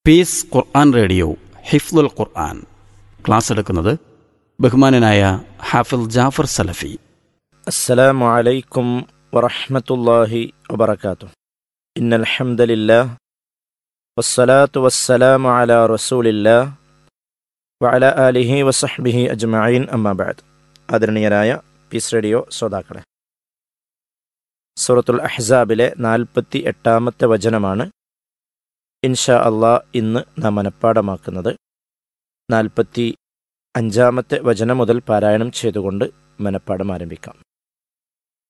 piece Quran radio ഹിഫ്ലുൽ Quran class എടുക്കുന്നത് ബഹുമാനനായ ഹാഫിൽ ജാഫർ സലഫി السلام عليكم ورحمة الله وبركاته إن الحمد لله والصلاة والسلام على رسول الله وعلى آله وصحبه أجمعين أما بعد ആദരണീയരായ പീസ് റേഡിയോ ശ്രോതാക്കളെ സൂറത്തുൽ അഹ്സാബിലെ നാൽപ്പത്തി എട്ടാമത്തെ വചനമാണ് ഇൻഷാ അള്ളാ ഇന്ന് നാം മനഃപ്പാടമാക്കുന്നത് നാൽപ്പത്തി അഞ്ചാമത്തെ വചനം മുതൽ പാരായണം ചെയ്തുകൊണ്ട് മനഃപ്പാടം ആരംഭിക്കാം